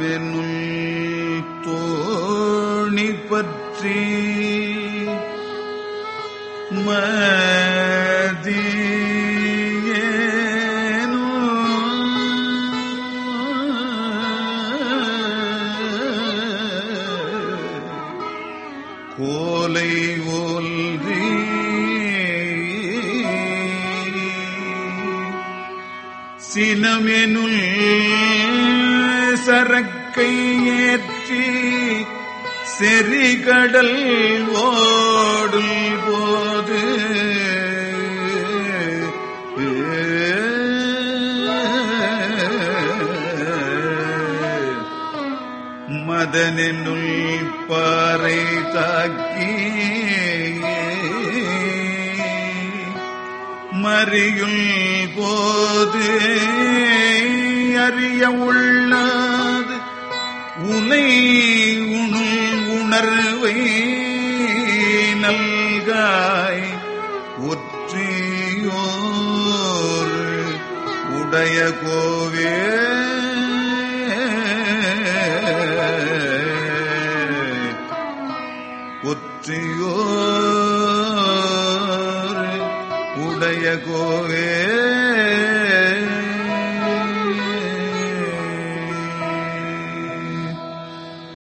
சினமெனுள் தோணி பற்றி மதியேனோ கோலை ஓல்வி சினமெனுள் சரக்கை ஏற்றி செறிகடல் ஓடும் போது மதனெனுள் பாறை தாக்கி மறியுள் போது அறிய உள்ளாது உலை உணுள் உணர்வை நல்காய் ஒற்றியோர் உடைய கோவே ஒற்றியோர் உடைய கோவே